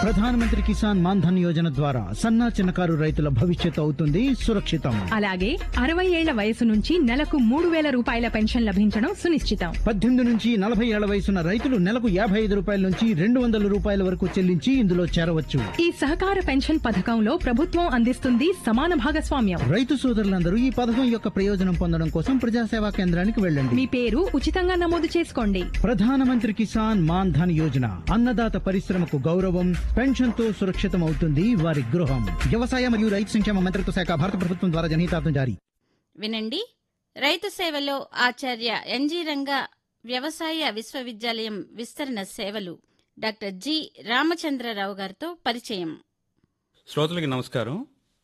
ప్రధానమంత్రి కిసాన్ మాన్ ధన్ యోజన ద్వారా సన్నా చిన్నకారు రైతుల భవిష్యత్తు అవుతుంది సురక్షితం అలాగే అరవై ఏళ్ల వయసు నుంచి నెలకు మూడు వేల రూపాయల పెన్షన్ లభించడం సునిశ్చితం పద్దెనిమిది నుంచి నలభై ఏళ్ల వయసున్న రైతులు నెలకు యాభై ఐదు రూపాయల నుంచి రెండు వందల రూపాయల వరకు చెల్లించి ఇందులో చేరవచ్చు ఈ సహకార పెన్షన్ పథకంలో ప్రభుత్వం అందిస్తుంది సమాన భాగస్వామ్యం రైతు సోదరులందరూ ఈ పథకం యొక్క ప్రయోజనం పొందడం కోసం ప్రజాసేవా కేంద్రానికి వెళ్ళండి మీ పేరు ఉచితంగా నమోదు చేసుకోండి ప్రధానమంత్రి కిసాన్ మాన్ ధన్ యోజన అన్నదాత పరిశ్రమకు గౌరవం పెన్షన్ తో సురక్షితం అవుతుంది వారి గృహం వ్యవసాయ మరియు రైతు సంక్షేమ మంత్రిత్వ శాఖ భారత ప్రభుత్వం ద్వారా జనహితార్థం జారీ వినండి రైతు సేవలో ఆచార్య ఎన్జీ రంగా వ్యవసాయ విశ్వవిద్యాలయం విస్తరణ సేవలు డాక్టర్ జి రామచంద్రరావు గారితో పరిచయం శ్రోతలకి నమస్కారం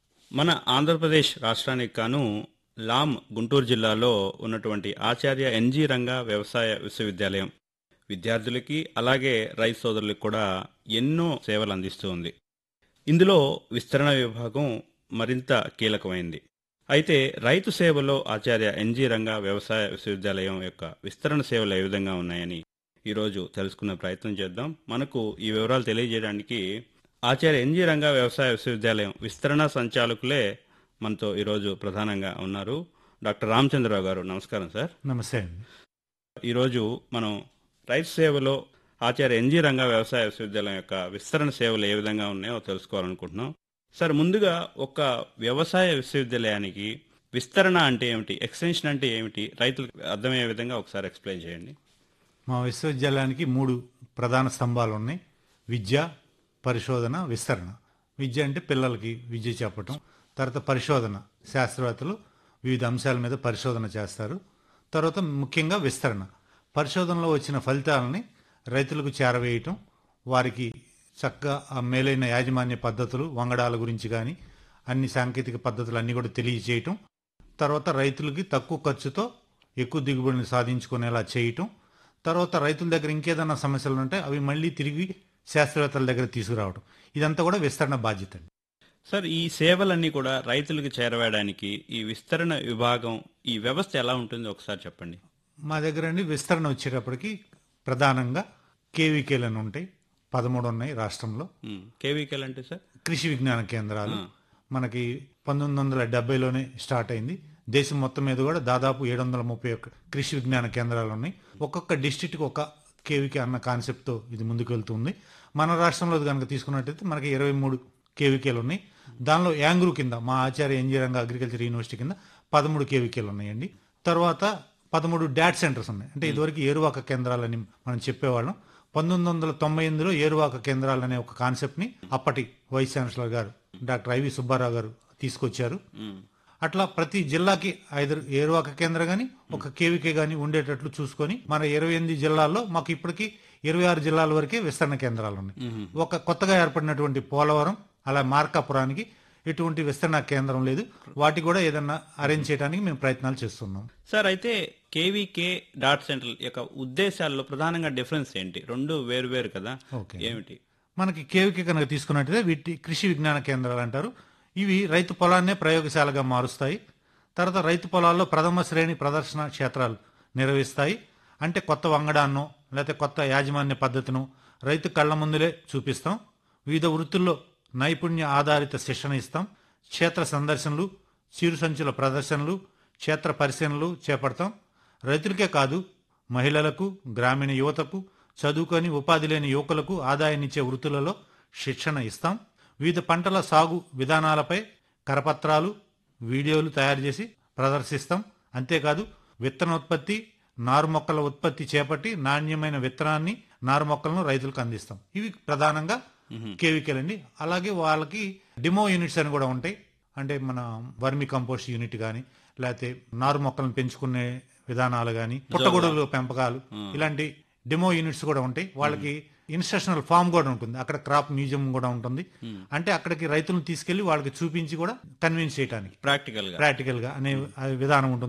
మన ఆంధ్రప్రదేశ్ రాష్ట్రానికి కాను లామ్ గుంటూరు జిల్లాలో ఉన్నటువంటి ఆచార్య ఎన్జీ రంగా వ్యవసాయ విశ్వవిద్యాలయం విద్యార్థులకి అలాగే రైతు సోదరులకు కూడా ఎన్నో సేవలు అందిస్తూ ఉంది ఇందులో విస్తరణ విభాగం మరింత కీలకమైంది అయితే రైతు సేవలో ఆచార్య ఎన్జీ రంగా వ్యవసాయ విశ్వవిద్యాలయం యొక్క విస్తరణ సేవలు ఏ విధంగా ఉన్నాయని ఈరోజు తెలుసుకునే ప్రయత్నం చేద్దాం మనకు ఈ వివరాలు తెలియజేయడానికి ఆచార్య ఎన్జీ రంగా వ్యవసాయ విశ్వవిద్యాలయం విస్తరణ సంచాలకులే మనతో ఈరోజు ప్రధానంగా ఉన్నారు డాక్టర్ రామచంద్రరావు గారు నమస్కారం సార్ నమస్తే అండి ఈరోజు మనం రైతు సేవలో ఆచార్య ఎన్జీ రంగా వ్యవసాయ విశ్వవిద్యాలయం యొక్క విస్తరణ సేవలు ఏ విధంగా ఉన్నాయో తెలుసుకోవాలనుకుంటున్నాం సార్ ముందుగా ఒక వ్యవసాయ విశ్వవిద్యాలయానికి విస్తరణ అంటే ఏమిటి ఎక్స్టెన్షన్ అంటే ఏమిటి రైతులకు అర్థమయ్యే విధంగా ఒకసారి ఎక్స్ప్లెయిన్ చేయండి మా విశ్వవిద్యాలయానికి మూడు ప్రధాన స్తంభాలు ఉన్నాయి విద్య పరిశోధన విస్తరణ విద్య అంటే పిల్లలకి విద్య చెప్పటం తర్వాత పరిశోధన శాస్త్రవేత్తలు వివిధ అంశాల మీద పరిశోధన చేస్తారు తర్వాత ముఖ్యంగా విస్తరణ పరిశోధనలో వచ్చిన ఫలితాలని రైతులకు చేరవేయటం వారికి చక్కగా ఆ మేలైన యాజమాన్య పద్ధతులు వంగడాల గురించి కానీ అన్ని సాంకేతిక పద్ధతులు అన్నీ కూడా తెలియజేయటం తర్వాత రైతులకి తక్కువ ఖర్చుతో ఎక్కువ దిగుబడిని సాధించుకునేలా చేయటం తర్వాత రైతుల దగ్గర ఇంకేదైనా సమస్యలు ఉంటే అవి మళ్ళీ తిరిగి శాస్త్రవేత్తల దగ్గర తీసుకురావడం ఇదంతా కూడా విస్తరణ బాధ్యత అండి సార్ ఈ సేవలన్నీ కూడా రైతులకు చేరవేయడానికి ఈ విస్తరణ విభాగం ఈ వ్యవస్థ ఎలా ఉంటుందో ఒకసారి చెప్పండి మా దగ్గర అండి విస్తరణ వచ్చేటప్పటికి ప్రధానంగా కేవీకేలు అని ఉంటాయి పదమూడు ఉన్నాయి రాష్ట్రంలో కేవీకెల్ అంటే సార్ కృషి విజ్ఞాన కేంద్రాలు మనకి పంతొమ్మిది వందల డెబ్బైలోనే స్టార్ట్ అయింది దేశం మొత్తం మీద కూడా దాదాపు ఏడు వందల ముప్పై ఒక్క కృషి విజ్ఞాన కేంద్రాలు ఉన్నాయి ఒక్కొక్క డిస్టిక్కి ఒక కేవీకే అన్న కాన్సెప్ట్తో ఇది ముందుకు వెళ్తుంది మన రాష్ట్రంలో కనుక తీసుకున్నట్టయితే మనకి ఇరవై మూడు కేవీకేలు ఉన్నాయి దానిలో యాంగ్రూ కింద మా ఆచార్య ఇంజనీరింగ్ అగ్రికల్చర్ యూనివర్సిటీ కింద పదమూడు కేవీకేలు ఉన్నాయండి తర్వాత పదమూడు డాట్ సెంటర్స్ ఉన్నాయి అంటే ఇదివరకు ఏరువాక కేంద్రాలని మనం చెప్పేవాళ్ళం పంతొమ్మిది వందల తొంభై ఎనిమిదిలో ఏరువాక కేంద్రాలు అనే ఒక కాన్సెప్ట్ ని అప్పటి వైస్ ఛాన్సలర్ గారు డాక్టర్ ఐవి సుబ్బారావు గారు తీసుకొచ్చారు అట్లా ప్రతి జిల్లాకి ఐదు ఏరువాక కేంద్రం గాని ఒక కేవీకే గాని ఉండేటట్లు చూసుకొని మన ఇరవై ఎనిమిది జిల్లాల్లో మాకు ఇప్పటికి ఇరవై ఆరు జిల్లాల వరకే విస్తరణ కేంద్రాలు ఉన్నాయి ఒక కొత్తగా ఏర్పడినటువంటి పోలవరం అలా మార్కాపురానికి ఎటువంటి విస్తరణ కేంద్రం లేదు వాటి కూడా ఏదన్నా అరేంజ్ చేయడానికి మేము ప్రయత్నాలు చేస్తున్నాం సార్ అయితే కేవీకే డాట్ సెంటర్ యొక్క ఉద్దేశాల్లో ప్రధానంగా డిఫరెన్స్ ఏంటి రెండు వేరు వేరు కదా ఓకే. ఏమిటి మనకి కేవీకే కనుక తీసుకున్నట్టయితే వీటి కృషి విజ్ఞాన కేంద్రాలు అంటారు ఇవి రైతు పొలాన్నే ప్రయోగశాలగా మారుస్తాయి తర్వాత రైతు పొలాల్లో ప్రథమ శ్రేణి ప్రదర్శన క్షేత్రాలు నిర్వహిస్తాయి అంటే కొత్త వంగడాన్నో లేకపోతే కొత్త యాజమాన్య పద్ధతిను రైతు కళ్ళ ముందులే చూపిస్తాం వివిధ వృత్తుల్లో నైపుణ్య ఆధారిత శిక్షణ ఇస్తాం క్షేత్ర సందర్శనలు చిరు సంచుల ప్రదర్శనలు క్షేత్ర పరిశీలనలు చేపడతాం రైతులకే కాదు మహిళలకు గ్రామీణ యువతకు చదువుకొని ఉపాధి లేని యువకులకు ఆదాయాన్నిచ్చే వృత్తులలో శిక్షణ ఇస్తాం వివిధ పంటల సాగు విధానాలపై కరపత్రాలు వీడియోలు తయారు చేసి ప్రదర్శిస్తాం అంతేకాదు విత్తనోత్పత్తి నారు మొక్కల ఉత్పత్తి చేపట్టి నాణ్యమైన విత్తనాన్ని నారు మొక్కలను రైతులకు అందిస్తాం ఇవి ప్రధానంగా కేవికలండి అలాగే వాళ్ళకి డిమో యూనిట్స్ అని కూడా ఉంటాయి అంటే మన వర్మి కంపోస్ట్ యూనిట్ కానీ లేకపోతే నారు మొక్కలను పెంచుకునే విధానాలు కానీ పుట్టగొడుగులు పెంపకాలు ఇలాంటి డెమో యూనిట్స్ కూడా ఉంటాయి వాళ్ళకి ఇన్స్ట్రక్షనల్ ఫామ్ కూడా ఉంటుంది అక్కడ క్రాప్ మ్యూజియం కూడా ఉంటుంది అంటే అక్కడికి రైతులను తీసుకెళ్లి వాళ్ళకి చూపించి కూడా కన్విన్స్ చేయడానికి ప్రాక్టికల్ గా ప్రాక్టికల్ గా అనే ఆ విధానం ఉంటుంది